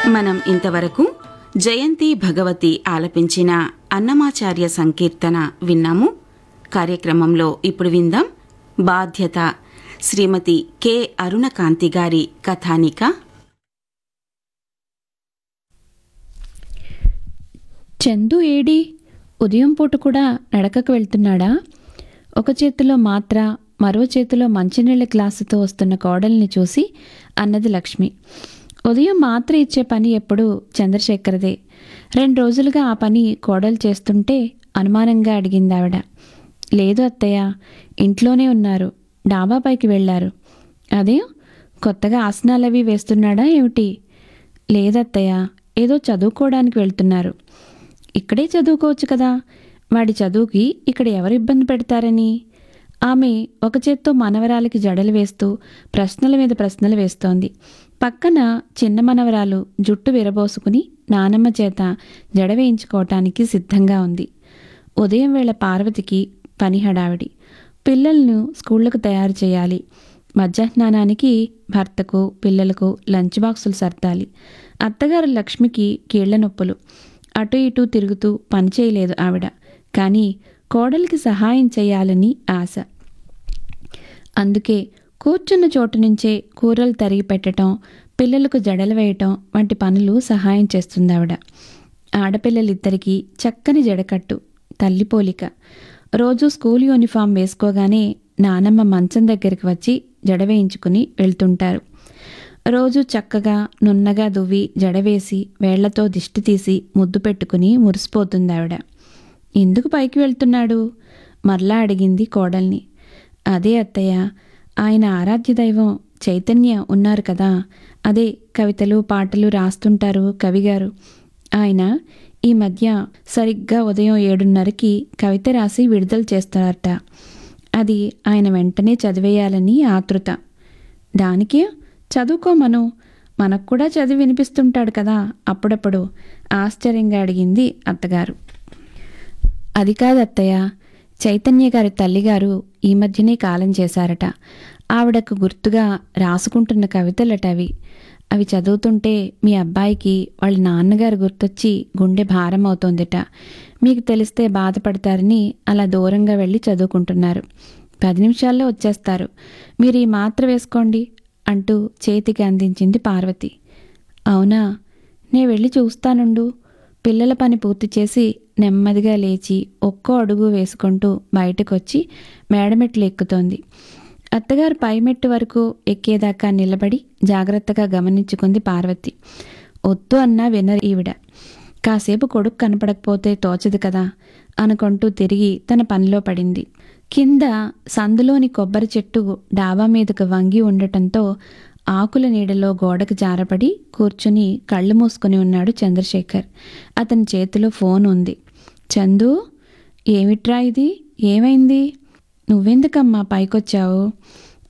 మనం ఇంతవరకు జయంతి భగవతి ఆలపించిన అన్నమాచార్య సంకీర్తన విన్నాము కార్యక్రమంలో ఇప్పుడు విందాం బాధ్యత శ్రీమతి కె అరుణకాంతి గారి కథానిక చందు ఏడి ఉదయం పూట కూడా నడకకు వెళ్తున్నాడా ఒక చేతిలో మాత్ర మరో చేతిలో మంచినీళ్ళ గ్లాసుతో వస్తున్న కోడల్ని చూసి అన్నది లక్ష్మి ఉదయం మాత్ర ఇచ్చే పని ఎప్పుడూ చంద్రశేఖరదే రెండు రోజులుగా ఆ పని కోడలు చేస్తుంటే అనుమానంగా అడిగింది ఆవిడ లేదు అత్తయ్య ఇంట్లోనే ఉన్నారు డాబాపైకి వెళ్ళారు అదే కొత్తగా ఆసనాలవి వేస్తున్నాడా ఏమిటి లేదత్తయ్య ఏదో చదువుకోవడానికి వెళ్తున్నారు ఇక్కడే చదువుకోవచ్చు కదా వాడి చదువుకి ఇక్కడ ఎవరు ఇబ్బంది పెడతారని ఆమె ఒక చేత్తో మనవరాలకి జడలు వేస్తూ ప్రశ్నల మీద ప్రశ్నలు వేస్తోంది పక్కన చిన్న మనవరాలు జుట్టు విరబోసుకుని నానమ్మ చేత జడ వేయించుకోవటానికి సిద్ధంగా ఉంది ఉదయం వేళ పార్వతికి పని హడావిడి పిల్లలను స్కూళ్ళకు తయారు చేయాలి మధ్యాహ్నానానికి భర్తకు పిల్లలకు లంచ్ బాక్సులు సర్దాలి అత్తగారు లక్ష్మికి కీళ్ల నొప్పులు అటు ఇటు తిరుగుతూ పని చేయలేదు ఆవిడ కానీ కోడలికి సహాయం చేయాలని ఆశ అందుకే కూర్చున్న చోటు నుంచే కూరలు తరిగి పెట్టడం పిల్లలకు జడలు వేయటం వంటి పనులు సహాయం చేస్తుంది ఆవిడ ఆడపిల్లలిద్దరికీ చక్కని జడకట్టు తల్లి పోలిక రోజు స్కూల్ యూనిఫామ్ వేసుకోగానే నానమ్మ మంచం దగ్గరికి వచ్చి జడ వేయించుకుని వెళ్తుంటారు రోజు చక్కగా నున్నగా దువ్వి జడవేసి వేళ్లతో దిష్టి తీసి ముద్దు పెట్టుకుని మురిసిపోతుంది ఆవిడ ఎందుకు పైకి వెళ్తున్నాడు మరలా అడిగింది కోడల్ని అదే అత్తయ్య ఆయన ఆరాధ్య దైవం చైతన్య ఉన్నారు కదా అదే కవితలు పాటలు రాస్తుంటారు కవిగారు ఆయన ఈ మధ్య సరిగ్గా ఉదయం ఏడున్నరకి కవిత రాసి విడుదల చేస్తారట అది ఆయన వెంటనే చదివేయాలని ఆతృత దానికే చదువుకోమను మనకు కూడా చదివి వినిపిస్తుంటాడు కదా అప్పుడప్పుడు ఆశ్చర్యంగా అడిగింది అత్తగారు అది కాదు అత్తయ్య చైతన్య గారి తల్లిగారు ఈ మధ్యనే కాలం చేశారట ఆవిడకు గుర్తుగా రాసుకుంటున్న కవితలట అవి అవి చదువుతుంటే మీ అబ్బాయికి వాళ్ళ నాన్నగారు గుర్తొచ్చి గుండె భారం అవుతోందిట మీకు తెలిస్తే బాధపడతారని అలా దూరంగా వెళ్ళి చదువుకుంటున్నారు పది నిమిషాల్లో వచ్చేస్తారు మీరు ఈ మాత్ర వేసుకోండి అంటూ చేతికి అందించింది పార్వతి అవునా నే వెళ్ళి చూస్తానుండు పిల్లల పని పూర్తి చేసి నెమ్మదిగా లేచి ఒక్కో అడుగు వేసుకుంటూ బయటకొచ్చి మేడమెట్లు ఎక్కుతోంది అత్తగారు పైమెట్టు వరకు ఎక్కేదాకా నిలబడి జాగ్రత్తగా గమనించుకుంది పార్వతి వద్దు అన్నా వినరు ఈవిడ కాసేపు కొడుకు కనపడకపోతే తోచదు కదా అనుకుంటూ తిరిగి తన పనిలో పడింది కింద సందులోని కొబ్బరి చెట్టు డాబా మీదకు వంగి ఉండటంతో ఆకుల నీడలో గోడకు జారపడి కూర్చుని కళ్ళు మూసుకుని ఉన్నాడు చంద్రశేఖర్ అతని చేతిలో ఫోన్ ఉంది చందు ఏమిట్రా ఇది ఏమైంది నువ్వెందుకమ్మా పైకొచ్చావు